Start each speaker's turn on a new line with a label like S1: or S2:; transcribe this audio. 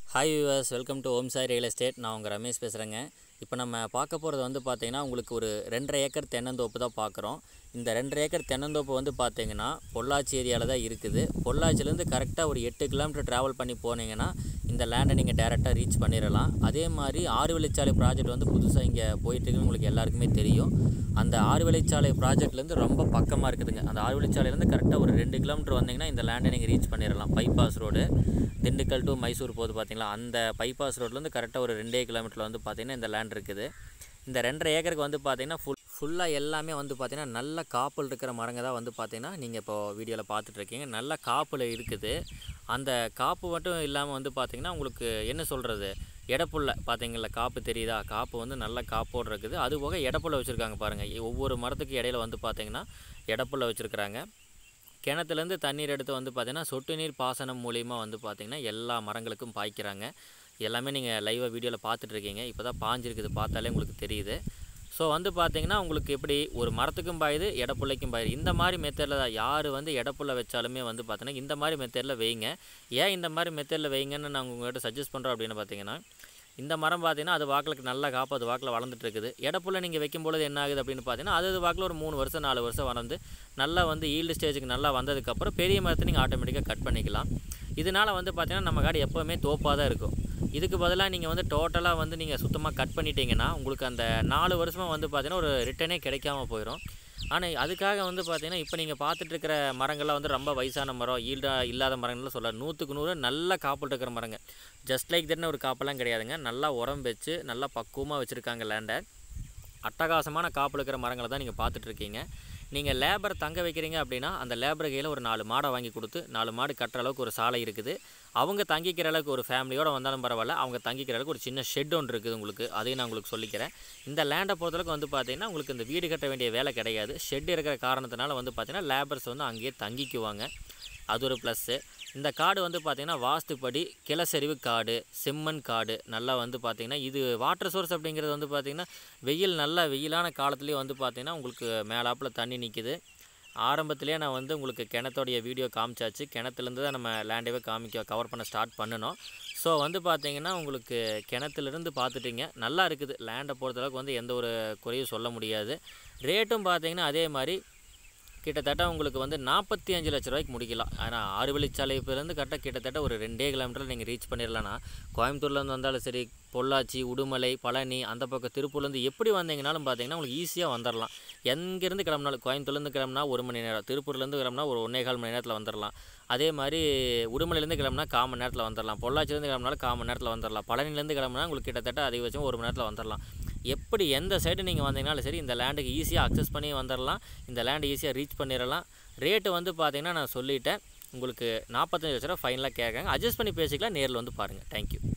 S1: hi viewers welcome to Om Sai real estate நான் உங்கள் ரமேஷ் பேசுகிறேங்க இப்போ நம்ம பார்க்க போகிறது வந்து பார்த்தீங்கன்னா உங்களுக்கு ஒரு ரெண்டரை ஏக்கர் தென்னந்தோப்பு தான் பார்க்குறோம் இந்த ரெண்டரை ஏக்கர் தென்னந்தோப்பு வந்து பார்த்தீங்கன்னா பொள்ளாச்சி ஏரியாவில் தான் இருக்குது பொள்ளாச்சிலேருந்து கரெக்டாக ஒரு எட்டு கிலோமீட்டர் ட்ராவல் பண்ணி போனீங்கன்னா இந்த லேண்டை நீங்கள் டேரெக்டாக ரீச் பண்ணிடலாம் அதே மாதிரி ஆறு வழிச்சாலை ப்ராஜெக்ட் வந்து புதுசாக இங்கே போயிட்டுருக்குன்னு உங்களுக்கு எல்லாருக்குமே தெரியும் அந்த ஆறு வழிச்சாலை ப்ராஜெக்ட்லேருந்து ரொம்ப பக்கமாக இருக்குதுங்க அந்த ஆறு வழிச்சாலையிலேருந்து கரெக்டாக ஒரு ரெண்டு கிலோமீட்டர் வந்தீங்கன்னா இந்த லேண்டை நீங்கள் ரீச் பண்ணிடலாம் bypass road Dindigul to Mysore போகுது பார்த்தீங்களா அந்த பைபாஸ் ரோட்லேருந்து கரெக்டாக ஒரு ரெண்டே கிலோமீட்டரில் வந்து பார்த்தீங்கன்னா இந்த லேண்ட் இருக்குது இந்த ரெண்டரை ஏக்கருக்கு வந்து பார்த்தீங்கன்னா ஃபுல் ஃபுல்லாக எல்லாமே வந்து பார்த்தீங்கன்னா நல்ல காப்பில் இருக்கிற மரங்க தான் வந்து பார்த்தீங்கன்னா நீங்கள் இப்போ வீடியோவில் பார்த்துட்ருக்கீங்க நல்ல காப்பில் இருக்குது அந்த காப்பு மட்டும் இல்லாமல் வந்து பார்த்தீங்கன்னா உங்களுக்கு என்ன சொல்கிறது எடப்புள்ள பார்த்தீங்களா காப்பு தெரியுதா காப்பு வந்து நல்ல காப்போடு இருக்குது அது போக எடப்புள்ள வச்சுருக்காங்க பாருங்கள் ஒவ்வொரு மரத்துக்கு இடையில வந்து பார்த்தீங்கன்னா எடப்புள்ள வச்சுருக்குறாங்க கிணத்துலேருந்து தண்ணீர் எடுத்து வந்து பார்த்திங்கன்னா சொட்டு நீர் பாசனம் மூலிமா வந்து பார்த்திங்கன்னா எல்லா மரங்களுக்கும் பாய்க்கிறாங்க எல்லாமே நீங்கள் லைவாக வீடியோவில் பார்த்துட்ருக்கீங்க இப்போ தான் பாஞ்சிருக்குது பார்த்தாலே உங்களுக்கு தெரியுது ஸோ வந்து பார்த்தீங்கன்னா உங்களுக்கு எப்படி ஒரு மரத்துக்கும் பாயுது எடப்புள்ளைக்கும் பாயுது இந்த மாதிரி மெத்தடில் தான் யார் வந்து எடப்புள்ள வச்சாலுமே வந்து பார்த்தீங்கன்னா இந்த மாதிரி மெத்தடில் வைங்க ஏன் இந்த மாதிரி மெத்தடில் வைங்கன்னு நான் உங்கள்கிட்ட சஜஸ்ட் பண்ணுறோம் அப்படின்னு பார்த்தீங்கன்னா இந்த மரம் பார்த்தீங்கன்னா அது வாக்கிலுக்கு நல்லா காப்பு அது வாக்கில் வளர்ந்துட்டு இருக்குது எடப்புள்ள நீங்கள் வைக்கும்பொழுது என்ன ஆகுது அப்படின்னு பார்த்தீங்கன்னா அது அது வாக்கில் ஒரு மூணு வருஷம் நாலு வருஷம் வளர்ந்து நல்லா வந்து ஈல்டு ஸ்டேஜுக்கு நல்லா வந்ததுக்கப்புறம் பெரிய மரத்தை நீங்கள் ஆட்டோமேட்டிக்காக கட் பண்ணிக்கலாம் இதனால் வந்து பார்த்தீங்கன்னா நம்ம காடு எப்போவுமே தோப்பாக தான் இருக்கும் இதுக்கு பதிலாக நீங்கள் வந்து டோட்டலாக வந்து நீங்கள் சுத்தமாக கட் பண்ணிட்டீங்கன்னா உங்களுக்கு அந்த நாலு வருஷமாக வந்து பார்த்தீங்கன்னா ஒரு ரிட்டனே கிடைக்காம போயிடும் ஆனால் அதுக்காக வந்து பார்த்தீங்கன்னா இப்போ நீங்கள் பார்த்துட்டு இருக்கிற மரங்கள்லாம் வந்து ரொம்ப வயசான மரம் ஈல்டாக இல்லாத மரங்கள்லாம் சொல்ல நூற்றுக்கு நூறு நல்ல காப்பில் இருக்கிற மரங்க ஜஸ்ட் லைக் தட்னு ஒரு காப்பெல்லாம் கிடையாதுங்க நல்லா உரம் வச்சு நல்லா பக்குவமாக வச்சுருக்காங்க லேண்டை அட்டகாசமான காப்பில் இருக்கிற மரங்களை தான் நீங்கள் பார்த்துட்ருக்கீங்க நீங்கள் லேபர் தங்க வைக்கிறீங்க அப்படின்னா அந்த லேபர் கையில் ஒரு நாலு மாடை வாங்கி கொடுத்து நாலு மாடு கட்டுற அளவுக்கு ஒரு சாலை இருக்குது அவங்க தங்கிக்கிற அளவுக்கு ஒரு ஃபேமிலியோடு வந்தாலும் பரவாயில்ல அவங்க தங்கிக்கிற அளவுக்கு ஒரு சின்ன ஷெட் ஒன்று இருக்குது உங்களுக்கு அதையும் நான் உங்களுக்கு சொல்லிக்கிறேன் இந்த லேண்டை பொறுத்தளவுக்கு வந்து பார்த்தீங்கன்னா உங்களுக்கு இந்த வீடு கட்ட வேண்டிய வேலை கிடையாது ஷெட் இருக்கிற காரணத்தினால வந்து பார்த்தீங்கன்னா லேபர்ஸ் வந்து அங்கேயே தங்கிக்குவாங்க அது ஒரு ப்ளஸ்ஸு இந்த காடு வந்து பார்த்திங்கன்னா வாஸ்துப்படி கிளசரிவு காடு செம்மண் காடு நல்லா வந்து பார்த்திங்கன்னா இது வாட்டர் சோர்ஸ் அப்படிங்கிறது வந்து பார்த்திங்கன்னா வெயில் நல்லா வெயிலான காலத்துலேயே வந்து பார்த்திங்கன்னா உங்களுக்கு மேலாப்பில் தண்ணி நிற்கிது ஆரம்பத்திலே நான் வந்து உங்களுக்கு கிணத்தோடைய வீடியோ காமிச்சாச்சு கிணத்துலேருந்து தான் நம்ம லேண்டவே காமிக்க கவர் பண்ண ஸ்டார்ட் பண்ணணும் ஸோ வந்து பார்த்தீங்கன்னா உங்களுக்கு கிணத்துலேருந்து பார்த்துட்டிங்க நல்லா இருக்குது லேண்டை பொறுத்தளவுக்கு வந்து எந்த ஒரு குறையும் சொல்ல முடியாது ரேட்டும் பார்த்தீங்கன்னா அதே மாதிரி கிட்டத்தட்ட உங்களுக்கு வந்து நாற்பத்தி அஞ்சு லட்ச ரூபாய்க்கு முடிக்கலாம் ஆனால் ஆறு வழிச்சாலைப்பிலேருந்து கரெக்டாக கிட்டத்தட்ட ஒரு ரெண்டே கிலோமீட்டரில் நீங்கள் ரீச் பண்ணிடலாம்னா கோயம்புத்தூர்லேருந்து வந்தாலும் சரி பொள்ளாச்சி உடுமலை பழனி அந்த பக்கம் திருப்பூர்லேருந்து எப்படி வந்தீங்கனாலும் பார்த்தீங்கன்னா உங்களுக்கு ஈஸியாக வந்துடலாம் எங்கேருந்து கிளம்புனாலும் கோயம்புத்தூர்லேருந்து கிளம்புனா ஒரு மணி நேரம் திருப்பூர்லேருந்து கிளம்புனா ஒரு ஒன்றே கால் மணி நேரத்தில் வந்துடலாம் அதே மாதிரி உடுமலையிலேருந்து கிளம்புனா கால் மணி நேரத்தில் வந்துடலாம் பொள்ளாச்சிலேருந்து கிளம்புனாலும் கால் மணி நேரத்தில் வந்துடலாம் பழனிலேருந்து கிளம்புனா உங்களுக்கு கிட்டத்தட்ட அதிகபட்சம் ஒரு மணி நேரத்தில் வந்துடலாம் எப்படி எந்த சைடு நீங்கள் வந்தீங்கனாலும் சரி இந்த லேண்டுக்கு ஈஸியாக அக்சஸ் பண்ணி வந்துடலாம் இந்த லேண்டு ஈஸியாக ரீச் பண்ணிடலாம் ரேட்டு வந்து பார்த்தீங்கன்னா நான் சொல்லிட்டேன் உங்களுக்கு நாற்பத்தஞ்சு லட்ச ரூபா ஃபைனலாக கேட்காங்க அட்ஜஸ்ட் பண்ணி பேசிக்கலாம் நேரில் வந்து பாருங்கள் தேங்க்யூ